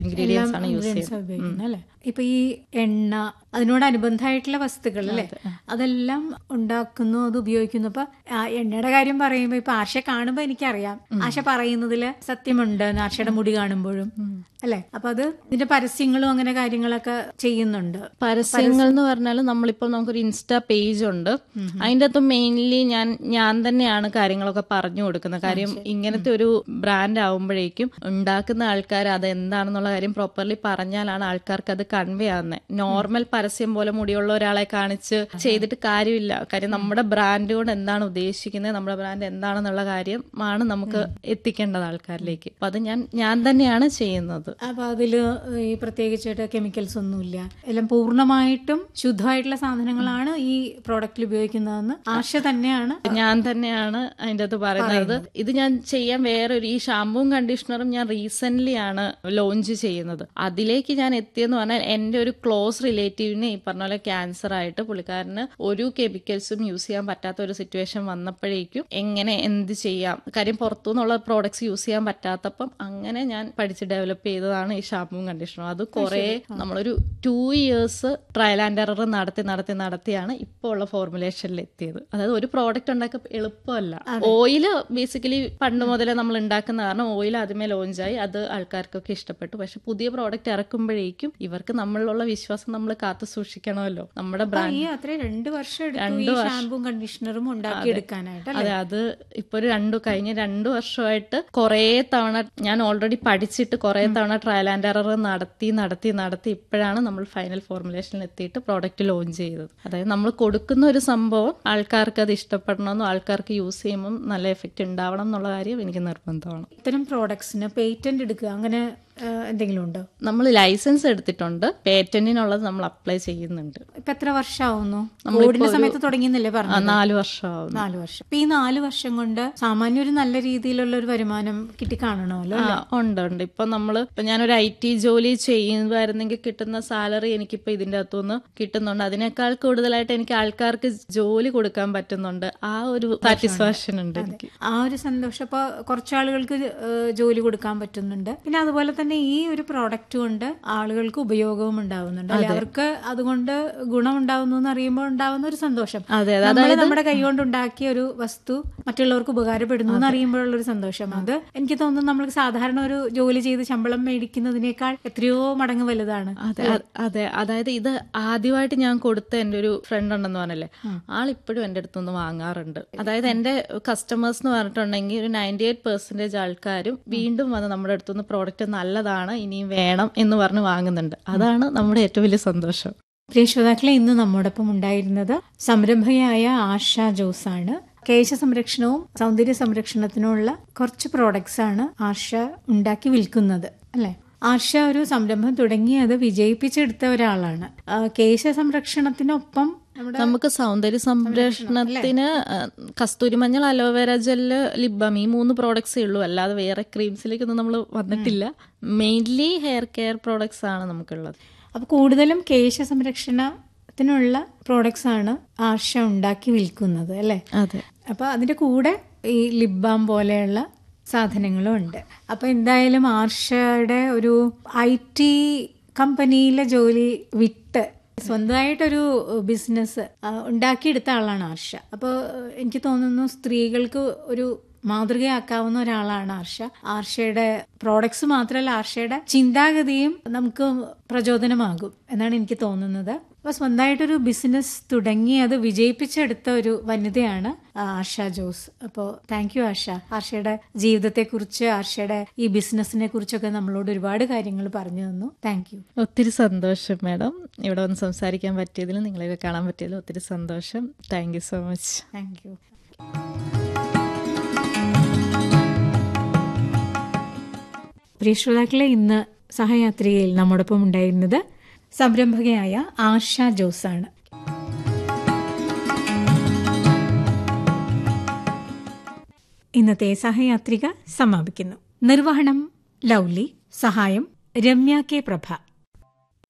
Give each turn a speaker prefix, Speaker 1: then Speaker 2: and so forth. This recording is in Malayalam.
Speaker 1: ഇൻഗ്രീഡിയൻസ് ആണ് യൂസ്
Speaker 2: ingredients ആ
Speaker 1: ചെയ്യുന്നത്
Speaker 2: ഉപയോഗിക്കുന്നത് അല്ലെ ഇപ്പൊ ഈ എണ്ണ അതിനോടനുബന്ധമായിട്ടുള്ള വസ്തുക്കൾ അല്ലേ അതെല്ലാം ഉണ്ടാക്കുന്നു അത് ഉപയോഗിക്കുന്നു അപ്പൊ ആ എണ്ണയുടെ കാര്യം പറയുമ്പോ ഇപ്പൊ ആശ കാണുമ്പോ എനിക്കറിയാം ആശ പറയുന്നതില് സത്യമുണ്ട് എന്ന് ആശയുടെ മുടി കാണുമ്പോഴും അല്ലെ അപ്പൊ അത് ഇതിന്റെ പരസ്യങ്ങളും അങ്ങനെ കാര്യങ്ങളൊക്കെ ചെയ്യുന്നുണ്ട്
Speaker 1: പരസ്യങ്ങൾ എന്ന് പറഞ്ഞാൽ നമ്മളിപ്പോൾ നമുക്കൊരു ഇൻസ്റ്റാ പേജ് ഉണ്ട് അതിൻ്റെ അകത്ത് മെയിൻലി ഞാൻ ഞാൻ തന്നെയാണ് കാര്യങ്ങളൊക്കെ പറഞ്ഞു കൊടുക്കുന്നത് കാര്യം ഇങ്ങനത്തെ ഒരു ബ്രാൻഡ് ആവുമ്പോഴേക്കും ഉണ്ടാക്കുന്ന ആൾക്കാർ അത് എന്താണെന്നുള്ള കാര്യം പ്രോപ്പർലി പറഞ്ഞാലാണ് ആൾക്കാർക്ക് അത് കൺവേ ആവുന്നത് നോർമൽ പരസ്യം പോലെ മുടിയുള്ള ഒരാളെ കാണിച്ച് ചെയ്തിട്ട് കാര്യമില്ല കാര്യം നമ്മുടെ ബ്രാൻഡ് കൊണ്ട് എന്താണ് ഉദ്ദേശിക്കുന്നത് നമ്മുടെ ബ്രാൻഡ് എന്താണെന്നുള്ള കാര്യമാണ് നമുക്ക് എത്തിക്കേണ്ടത് ആൾക്കാരിലേക്ക് അപ്പൊ അത് ഞാൻ ഞാൻ തന്നെയാണ് ചെയ്യുന്നത്
Speaker 2: അപ്പൊ അതില് ഈ പ്രത്യേകിച്ചായിട്ട് കെമിക്കൽസ് ഒന്നുമില്ല എല്ലാം പൂർണ്ണമായിട്ടും ശുദ്ധമായിട്ടുള്ള സാധനങ്ങളാണ് ഈ പ്രോഡക്റ്റിൽ ഉപയോഗിക്കുന്നതെന്ന് ആശ തന്നെയാണ്
Speaker 1: ഞാൻ തന്നെയാണ് അതിൻ്റെ അകത്ത് പറയുന്നത് ഇത് ഞാൻ ചെയ്യാൻ വേറൊരു ഈ ഷാമ്പുവും കണ്ടീഷണറും ഞാൻ റീസെന്റ് ആണ് ലോഞ്ച് ചെയ്യുന്നത് അതിലേക്ക് ഞാൻ എത്തിയെന്ന് പറഞ്ഞാൽ എൻ്റെ ഒരു ക്ലോസ് റിലേറ്റീവിന് ഈ പറഞ്ഞ പോലെ ക്യാൻസർ ആയിട്ട് പുള്ളിക്കാരന് ഒരു കെമിക്കൽസും യൂസ് ചെയ്യാൻ പറ്റാത്ത ഒരു സിറ്റുവേഷൻ വന്നപ്പോഴേക്കും എങ്ങനെ എന്ത് ചെയ്യാം കാര്യം പുറത്തുനിന്നുള്ള പ്രോഡക്ട്സ് യൂസ് ചെയ്യാൻ പറ്റാത്തപ്പം അങ്ങനെ ഞാൻ പഠിച്ച് ഡെവലപ്പ് ചെയ്തതാണ് ഈ ഷാമ്പുവും കണ്ടീഷണറും അത് കുറേ നമ്മളൊരു two years trial and error നടത്തി നടത്തി നടത്തിയാണ് ഇപ്പോൾ ഉള്ള ഫോർമുലേഷനിൽ എത്തിയത് അതായത് ഒരു പ്രോഡക്റ്റ് ഉണ്ടാക്കാൻ എളുപ്പമല്ല ഓയില് ബേസിക്കലി പണ്ട് മുതലേ നമ്മൾ ഉണ്ടാക്കുന്ന കാരണം ഓയിൽ ആദ്യമേ ലോഞ്ചായി അത് ആൾക്കാർക്കൊക്കെ ഇഷ്ടപ്പെട്ടു പക്ഷെ പുതിയ പ്രോഡക്റ്റ് ഇറക്കുമ്പോഴേക്കും ഇവർക്ക് നമ്മളിലുള്ള വിശ്വാസം നമ്മൾ കാത്തു സൂക്ഷിക്കണമല്ലോ നമ്മുടെ ബ്രാൻഡ്
Speaker 2: ഈ അത്ര രണ്ട് വർഷം എടുത്തു ഈ ഷാമ്പും കണ്ടീഷണറും ഉണ്ടാക്കിയെടുക്കാനായിട്ട് അല്ലേ?
Speaker 1: അതെ അത് ഇപ്പൊ ഒരു രണ്ടു കഴിഞ്ഞ രണ്ടു വർഷമായിട്ട് കുറേ തവണ ഞാൻ ഓൾറെഡി പഠിച്ചിട്ട് കുറേ തവണ ട്രയൽ ആൻഡ് എറർ നടത്തി നടത്തി നടത്തി ഇപ്പോഴാണ് നമ്മൾ ഫൈനൽ ഫോർമുലേഷനിൽ എത്തിയിട്ട് പ്രോഡക്റ്റ് ലോഞ്ച് ചെയ്തത് അതായത് നമ്മൾ കൊടുക്കുന്ന ഒരു സംഭവം ആൾക്കാർക്ക് അത് ഇഷ്ടപ്പെടണമെന്നും ആൾക്കാർക്ക് യൂസ് ചെയ്യുമ്പോൾ നല്ല എഫക്റ്റ് ഉണ്ടാവണം എന്നുള്ള കാര്യം എനിക്ക് നിർബന്ധമാണ്
Speaker 2: ഇത്തരം പ്രോഡക്ട്സിന് പേറ്റന്റ് എടുക്കുക അങ്ങനെ ആ, എന്തെങ്കിലും ഉണ്ടോ
Speaker 1: നമ്മൾ ലൈസൻസ് എടുത്തിട്ടുണ്ട് പേറ്റന്റിനുള്ളത് നമ്മൾ അപ്ലൈ ചെയ്യുന്നുണ്ട്
Speaker 2: ഇപ്പൊ എത്ര വർഷമാവുന്നു കോവിഡിന്റെ സമയത്ത് തുടങ്ങിയെന്നല്ലേ
Speaker 1: ആ,
Speaker 2: പറഞ്ഞു
Speaker 1: നാല് വർഷമാവും
Speaker 2: നാല് വർഷം ഇപ്പൊ ഈ നാല് വർഷം കൊണ്ട് സാമാന്യ ഒരു നല്ല രീതിയിലുള്ള ഒരു വരുമാനം കിട്ടി കാണണമല്ലോ
Speaker 1: ആ ഉണ്ട് ഉണ്ട് ഇപ്പൊ നമ്മള് ഇപ്പൊ ഞാനൊരു ഐ ടി ജോലി ചെയ്യുമായിരുന്നെങ്കിൽ കിട്ടുന്ന സാലറി എനിക്കിപ്പോ ഇതിന്റെ അകത്തുനിന്ന് കിട്ടുന്നുണ്ട് അതിനേക്കാൾ കൂടുതലായിട്ട് എനിക്ക് ആൾക്കാർക്ക് ജോലി കൊടുക്കാൻ പറ്റുന്നുണ്ട് ആ ഒരു സാറ്റിസ്ഫാക്ഷൻ ഉണ്ട് എനിക്ക്
Speaker 2: ആ ഒരു സന്തോഷം ഇപ്പൊ കുറച്ചാളുകൾക്ക് ഏഹ്, ജോലി കൊടുക്കാൻ പറ്റുന്നുണ്ട് പിന്നെ അതുപോലെ തന്നെ ഈ ഒരു പ്രോഡക്റ്റ് കൊണ്ട് ആളുകൾക്ക് ഉപയോഗവും ഉണ്ടാവുന്നുണ്ട് അല്ലെ അവർക്ക് അതുകൊണ്ട് ഗുണം ഉണ്ടാവുന്നു എന്ന് അറിയുമ്പോൾ ഉണ്ടാവുന്ന ഒരു സന്തോഷം
Speaker 1: അതെ
Speaker 2: നമ്മൾ നമ്മുടെ കൈ കൊണ്ട് ഉണ്ടാക്കിയ ഒരു വസ്തു മറ്റുള്ളവർക്ക് ഉപകാരപ്പെടുന്നു എന്ന് അറിയുമ്പോഴുള്ള ഒരു സന്തോഷം അത് എനിക്ക് തോന്നുന്നു നമ്മൾ സാധാരണ ഒരു ജോലി ചെയ്ത് ശമ്പളം മേടിക്കുന്നതിനേക്കാൾ എത്രയോ മടങ്ങ് വലുതാണ്
Speaker 1: അതെ അ- അതെ അതായത് ഇത് ആദ്യമായിട്ട് ഞാൻ കൊടുത്ത എൻ്റെ ഒരു ഫ്രണ്ട് ഉണ്ടെന്ന് പറഞ്ഞല്ലേ ആൾ ഇപ്പോഴും എൻ്റെ അടുത്തുനിന്ന് വാങ്ങാറുണ്ട് അതായത് എൻ്റെ കസ്റ്റമേഴ്സ് എന്ന് പറഞ്ഞിട്ടുണ്ടെങ്കിൽ ഒരു നയൻറ്റി എയ്റ്റ് പെർസെൻറ്റേജ് ആൾക്കാരും വീണ്ടും വന്ന് നമ്മുടെ അടുത്തുനിന്ന് പ്രോഡക്റ്റ് നല്ലതാണ് ഇനിയും വേണം എന്ന് പറഞ്ഞ് വാങ്ങുന്നുണ്ട് അതാണ് നമ്മുടെ ഏറ്റവും വലിയ സന്തോഷം
Speaker 2: പ്രിയ ശ്രോതാക്കളെ ഇന്ന് നമ്മോടൊപ്പം ഉണ്ടായിരുന്നത് സംരംഭകയായ ആശ ജോസ് ആണ് കേശ സംരക്ഷണവും സൗന്ദര്യ സംരക്ഷണത്തിനുമുള്ള കുറച്ച് പ്രോഡക്ട്സ് ആണ് ആശ ഉണ്ടാക്കി വിൽക്കുന്നത് അല്ലെ ആശ ഒരു സംരംഭം തുടങ്ങി അത് വിജയിപ്പിച്ചെടുത്ത ഒരാളാണ് ആ, കേശ സംരക്ഷണത്തിനൊപ്പം നമ്മുടെ
Speaker 1: നമുക്ക് സൗന്ദര്യ സംരക്ഷണത്തിന് ആ, കസ്തൂരി മഞ്ഞൾ അലോവേര ജെല്ല് ലിബം ഈ മൂന്ന് പ്രോഡക്ട്സേ ഉള്ളൂ അല്ലാതെ വേറെ ക്രീംസിലേക്കൊന്നും നമ്മൾ വന്നിട്ടില്ല മെയിൻലി ഹെയർ കെയർ പ്രോഡക്ട്സ് ആണ് നമുക്കുള്ളത്
Speaker 2: അപ്പൊ കൂടുതലും കേശ സംരക്ഷണത്തിനുള്ള പ്രോഡക്ട്സ് ആണ് ആശ ഉണ്ടാക്കി വിൽക്കുന്നത് അല്ലെ
Speaker 1: അതെ
Speaker 2: അപ്പൊ അതിന്റെ കൂടെ ഈ ലിപ് ബാം പോലെയുള്ള സാധനങ്ങളും ഉണ്ട് അപ്പൊ എന്തായാലും ആർഷയുടെ ഒരു ഐ ടി കമ്പനിയിലെ ജോലി വിട്ട് സ്വന്തമായിട്ടൊരു ബിസിനസ് ഉണ്ടാക്കിയെടുത്ത ആളാണ് ആർഷ അപ്പോൾ എനിക്ക് തോന്നുന്നു സ്ത്രീകൾക്ക് ഒരു മാതൃകയാക്കാവുന്ന ഒരാളാണ് ആർഷ ആർഷയുടെ പ്രോഡക്ട്സ് മാത്രമല്ല ആർഷയുടെ ചിന്താഗതിയും നമുക്ക് പ്രചോദനമാകും എന്നാണ് എനിക്ക് തോന്നുന്നത് അപ്പൊ സ്വന്തമായിട്ടൊരു ബിസിനസ് തുടങ്ങി അത് വിജയിപ്പിച്ചെടുത്ത ഒരു വനിതയാണ് ആർഷ ജോസ് അപ്പോൾ താങ്ക് യു ആർഷ ആർഷയുടെ ജീവിതത്തെക്കുറിച്ച് ആർഷയുടെ ഈ ബിസിനസിനെ കുറിച്ചൊക്കെ നമ്മളോട് ഒരുപാട് കാര്യങ്ങൾ പറഞ്ഞു തന്നു താങ്ക് യു
Speaker 1: ഒത്തിരി സന്തോഷം മാഡം ഇവിടെ വന്ന് സംസാരിക്കാൻ പറ്റിയതിലും നിങ്ങളെയൊക്കെ കാണാൻ പറ്റിയതിലും ഒത്തിരി സന്തോഷം thank you so much
Speaker 2: thank you പ്രിയ ശ്രോതാക്കളെ ഇന്ന് സഹയാത്രികയിൽ നമ്മോടൊപ്പം ഉണ്ടായിരുന്നത് സംരംഭകയായ ആശ ജോസാണ് ഇന്നത്തെ സഹയാത്രിക സമാപിക്കുന്നു നിർവഹണം ലൗലി സഹായം രമ്യ കെ പ്രഭ